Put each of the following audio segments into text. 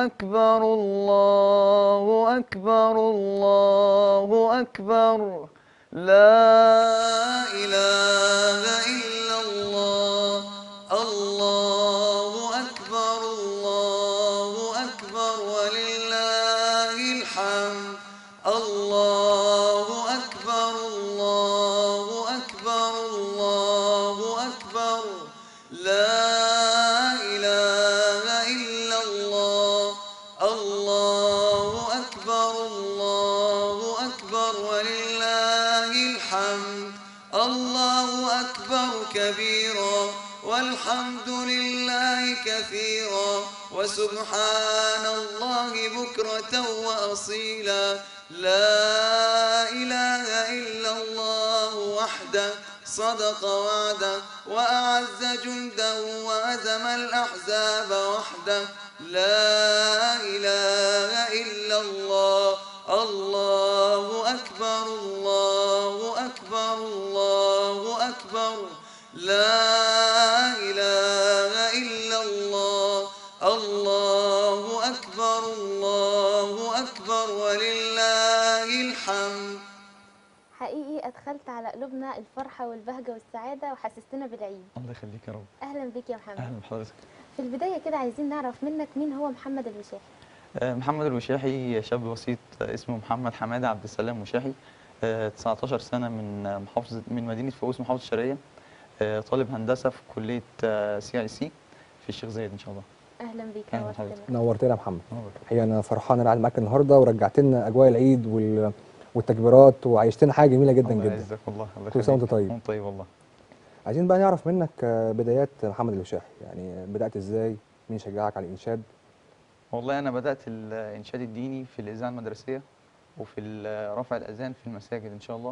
أكبر الله أكبر الله أكبر لا إله إلا الله الله أكبر الله أكبر ولله الحمد الله أكبر الله أكبر الله أكبر لا إله إلا الله الله أكبر الله أكبر ولله الحمد الله أكبر كبيرا والحمد لله كثيرا وسبحان الله بكرة وأصيلا لا إله إلا الله وحده صدق وعده وأعز جنده وهزم الأحزاب وحده لا إله إلا الله الله أكبر الله أكبر الله أكبر لا إله إلا الله الله أكبر الله أكبر ولله الحمد حقيقي أدخلت على قلوبنا الفرحة والبهجة والسعادة وحسستنا بالعيد الله يخليك يا رب أهلا بك يا محمد أهلا بحضرتك في البداية كده عايزين نعرف منك مين هو محمد الوشاحي آه، محمد الوشاحي شاب بسيط آه، اسمه محمد حمادة عبد السلام وشاحي آه، 19 سنة من آه، محافظة من مدينة فؤوس محافظة الشرقية آه، طالب هندسة في كلية سي اي سي في الشيخ زايد إن شاء الله أهلا بك أهلا نورتنا بحضرتك. نورتنا يا محمد نور. الحقيقه انا فرحان ان انا قاعد معاك النهارده ورجعت لنا اجواء العيد وال... والتكبيرات وعيشتنا حاجه جميله جدا الله جدا يعزك والله الله كل سنة يخليك. وأنت طيب. وأنت طيب والله عايزين بقى نعرف منك آه، بدايات محمد الوشاحي يعني بدات ازاي مين شجعك على الانشاد والله أنا بدأت الإنشاد الديني في الإذاعة المدرسية وفي ال- رفع الأذان في المساجد إن شاء الله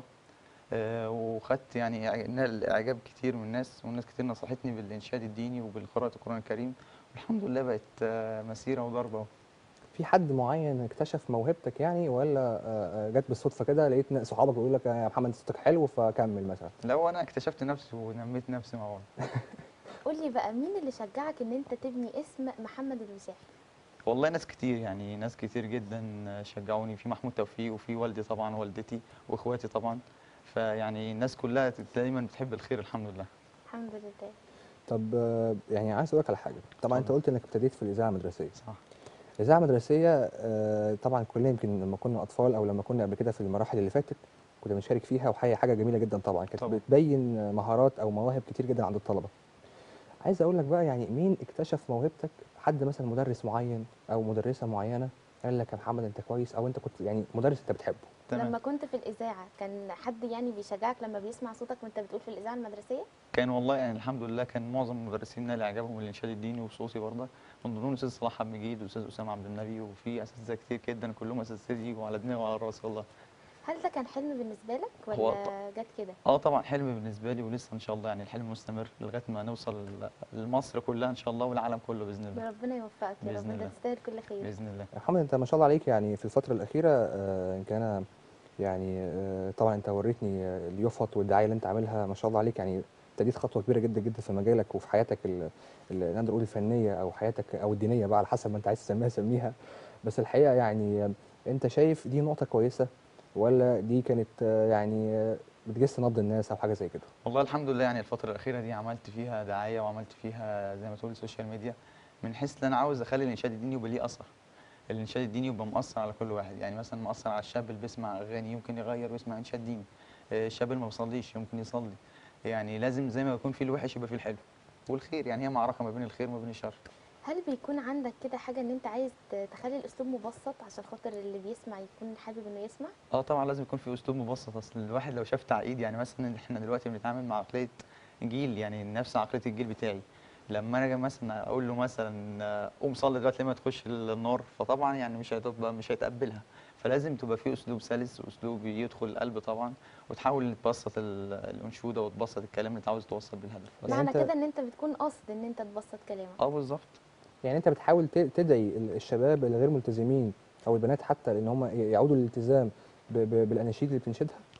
آه، وخدت يعني إع- نال إعجاب كتير من الناس والناس كتير نصحتني بالإنشاد الديني وبالقراءة القرآن الكريم والحمد لله بقت آه، مسيرة وضربة أهو. في حد معين اكتشف موهبتك يعني ولا آه، آه، جت بالصدفه كده لقيت ن- صحابك بيقولوا لك يا محمد صوتك حلو فكمل مثلا لو أنا اكتشفت نفسي ونميت نفسي مع بعض قول لي بقى مين اللي شجعك إن أنت تبني اسم محمد الوشاحي والله ناس كتير يعني ناس كتير جدا شجعوني في محمود توفيق وفي والدي طبعا والدتي واخواتي طبعا فيعني الناس كلها دايما بتحب الخير الحمد لله الحمد لله طب آه، يعني عايز اسالك على حاجه طبعا انت اتفضل. قلت انك ابتديت في الاذاعه المدرسيه صح الاذاعه المدرسيه آه، طبعا كلنا يمكن لما كنا اطفال او لما كنا قبل كده في المراحل اللي فاتت كنا بنشارك فيها وحاجه حاجه جميله جدا طبعا كانت طبعا. بتبين مهارات او مواهب كتير جدا عند الطلبه عايز اقول لك بقى يعني مين اكتشف موهبتك حد مثلا مدرس معين او مدرسه معينه قال لك يا محمد انت كويس او انت كنت يعني مدرس انت بتحبه تمام لما كنت في الإذاعة كان حد يعني بيشجعك لما بيسمع صوتك وأنت بتقول في الإذاعة المدرسية كان والله يعني الحمد لله كان معظم المدرسين نال اعجابهم بالانشاد الديني وصوصي برضه من ضمنهم الاستاذ صلاح عبد المجيد والاستاذ اسامه عبد النبي وفي اساتذه كتير جدا كلهم اساتذتي وعلى دماغي وعلى راسي والله هل ده كان حلم بالنسبة لك هو ولا جت كده اه طبعا حلم بالنسبه لي ولسه ان شاء الله يعني الحلم مستمر لغايه ما نوصل لمصر كلها ان شاء الله والعالم كله باذن الله ربنا يوفقك يا رب بإذن أنت الله. تستاهل كل خير باذن الله يا محمد انت ما شاء الله عليك يعني في الفتره الاخيره آه، ان كان يعني آه، طبعا انت وريتني آه، اليوفط والدعايه اللي انت عاملها ما شاء الله عليك يعني ابتديت خطوه كبيره جدا جدا في مجالك وفي حياتك ال- ال- نقدر نقول الفنيه او حياتك او الدينيه بقى على حسب ما انت عايز تسميها سميها بس الحقيقه يعني آه، انت شايف دي نقطه كويسه ولا دي كانت آه، يعني آه، بتجس نبض الناس او حاجه زي كده والله الحمد لله يعني الفترة الأخيرة دي عملت فيها دعاية وعملت فيها زي ما تقول سوشيال ميديا من حيث إن أنا عاوز أخلي الإنشاد الديني يبقى ليه أثر. الإنشاد الديني يبقى مؤثر على كل واحد، يعني مثلا مؤثر على الشاب اللي بيسمع أغاني يمكن يغير ويسمع إنشاد ديني. آه، الشاب اللي ما بيصليش يمكن يصلي. يعني لازم زي ما يكون في الوحش يبقى في الحلو. والخير يعني هي معركة ما بين الخير وما بين الشر. هل بيكون عندك كده حاجة ان انت عايز ت- تخلي الاسلوب مبسط عشان خاطر اللي بيسمع يكون حابب انه يسمع اه طبعا لازم يكون في اسلوب مبسط اصل الواحد لو شاف تعقيد يعني مثلا احنا دلوقتي بنتعامل مع عقليه جيل يعني نفس عقليه الجيل بتاعي لما انا أجي مثلا اقول له مثلا آه، قوم صلي دلوقتي لما تخش النار فطبعا يعني مش هتبقى مش هيتقبلها فلازم تبقى في اسلوب سلس واسلوب يدخل القلب طبعا وتحاول تبسط ال- الانشوده وتبسط الكلام اللي انت عاوز توصل بالهدف بس. يعني معنى انت- كده ان انت بتكون قاصد ان انت تبسط كلامك اه بالظبط يعني انت بتحاول ت- تدعي ال- الشباب الغير ملتزمين او البنات حتى ان هم يعودوا للالتزام ب- ب- بالاناشيد اللي بتنشدها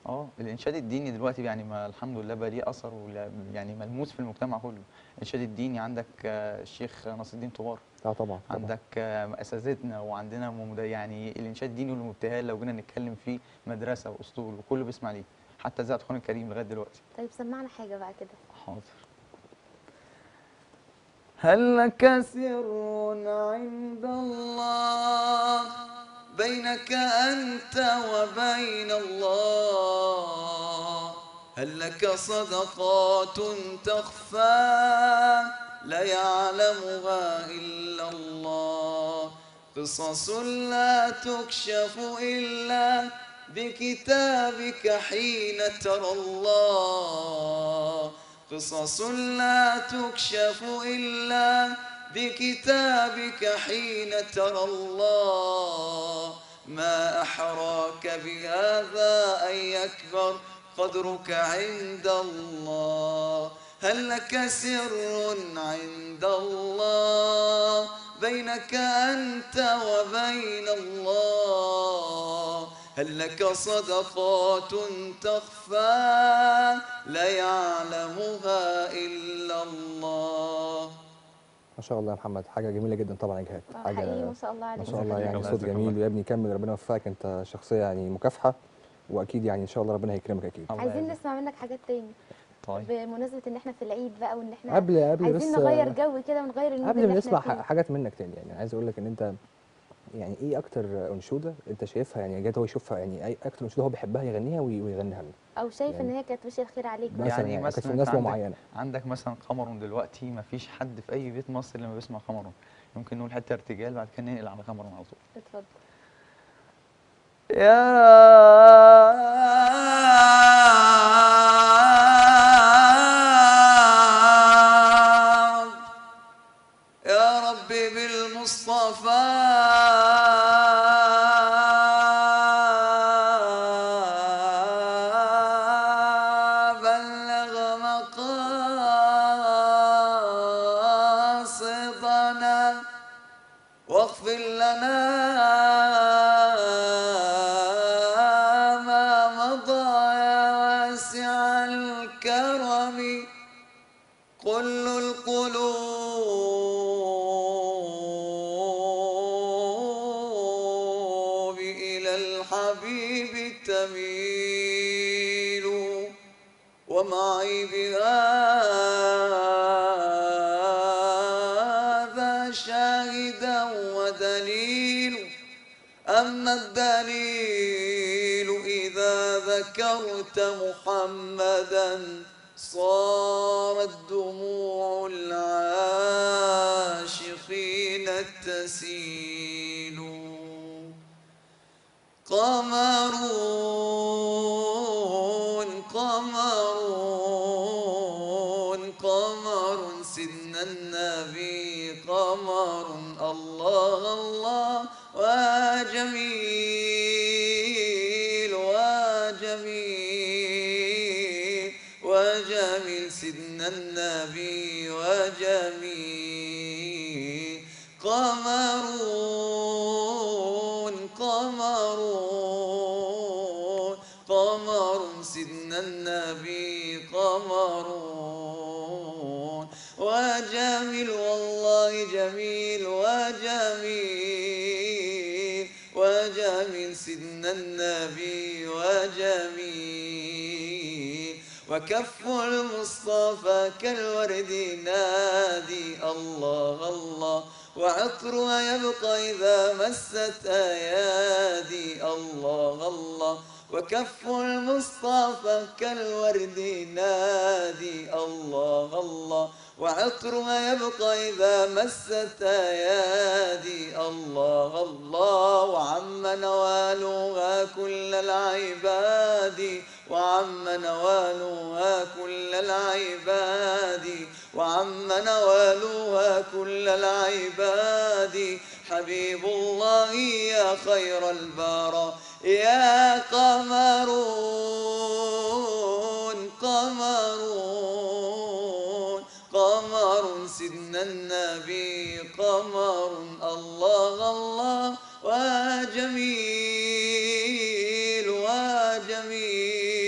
اه الانشاد الديني دلوقتي يعني ما الحمد لله بقى ليه اثر ولا- يعني ملموس في المجتمع كله الانشاد الديني عندك آه، الشيخ ناصر الدين طوار اه طبعا طبعا عندك آه، اساتذتنا وعندنا ممد- يعني الانشاد الديني والمبتهال لو جينا نتكلم فيه مدرسه واسطول وكله بيسمع ليه حتى اذاعه القران الكريم لغايه دلوقتي طيب سمعنا حاجه بقى كده حاضر هل لك سر عند الله بينك أنت وبين الله هل لك صدقات تخفى لا يعلمها إلا الله قصص لا تكشف إلا بكتابك حين ترى الله قصص لا تكشف إلا بكتابك حين ترى الله ما أحراك بهذا أن يكبر قدرك عند الله هل لك سر عند الله بينك أنت وبين الله هل لك صدقات تخفى لا يعلمها إلا الله ما شاء الله يا محمد حاجه جميله جدا طبعا يا جهاد آه، حاجه حقيقي ما شاء الله ما عليك شاء الله يعني الله صوت يجزاك جميل الله. ويا ابني كمل ربنا يوفقك انت شخصيه يعني مكافحه واكيد يعني ان شاء الله ربنا هيكرمك اكيد الله عايزين يعزك. نسمع منك حاجات تاني طيب بمناسبه ان احنا في العيد بقى وان احنا قبل قبل عايزين بس نغير جو كده ونغير المود قبل اللي ما احنا نسمع فيه. ح- حاجات منك تاني يعني عايز اقول لك ان انت يعني ايه اكتر انشوده انت شايفها يعني جات هو يشوفها يعني اي اكتر انشوده هو بيحبها يغنيها وي- ويغنيها لنا او شايف ان يعني- هي كانت وش الخير عليك مثلا يعني يعني كانت مثلا في أنت مناسبه عندك- معينه عندك مثلا قمر دلوقتي ما فيش حد في اي بيت مصري لما بيسمع قمر ممكن نقول حته ارتجال بعد كده ننقل على قمر على طول اتفضل يا رب يا ربي بالمصطفى بلغ مقاصدنا واغفر لنا ما مضى يا واسع الكرم كل القلوب إلى الحبيب تميل ومعي بهذا شاهدا ودليل أما الدليل إذا ذكرت محمدا صارت دموع العاشقين تسيل قمرون قمرون قمر سن النبي قمر الله الله وجميل وجميل وجميل سيدنا النبي وجميل قمرون قمرون قمر سيدنا النبي قمرون وجميل والله جميل وجميل وجميل سيدنا النبي وجميل وكف المصطفى كالورد نادي الله الله وعطرها يبقى إذا مست أيادي الله الله وكف المصطفى كالورد نادي الله الله وعطرها يبقى إذا مست أيادي الله الله وعم نوالها كل العباد وعم نوالها كل العباد وعم نوالها كل العباد حبيب الله يا خير البرى يا قمرون قمرون قمر سيدنا النبي قمر الله الله وجميل وجميل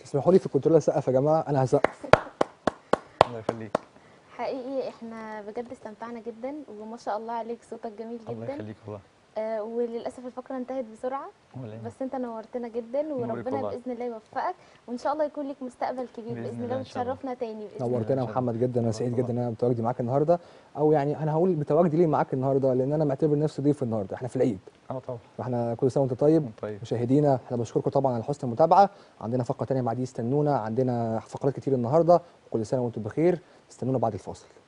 تسمحوا لي في الكنترول اسقف يا جماعه انا هسقف الله يخليك حقيقي احنا بجد استمتعنا جدا وما شاء الله عليك صوتك جميل الله جدا يخليك والله آه وللاسف الفقره انتهت بسرعه ولا يهمك. بس انت نورتنا جدا وربنا والله. باذن الله يوفقك وان شاء الله يكون لك مستقبل كبير بإذن باذن الله الله إن شاء الله. وتشرفنا تاني باذن الله نورتنا يا الله. محمد جدا انا سعيد الله. جدا ان انا بتواجدي معاك النهارده او يعني انا هقول بتواجدي ليه معاك النهارده لان انا معتبر نفسي ضيف النهارده احنا في العيد اه طبعا فاحنا كل سنه وانت طيب طيب مشاهدينا احنا بشكركم طبعا على حسن المتابعه عندنا فقره تانية بعدين استنونا عندنا فقرات كتير النهارده كل سنه وانتم بخير استنونا بعد الفاصل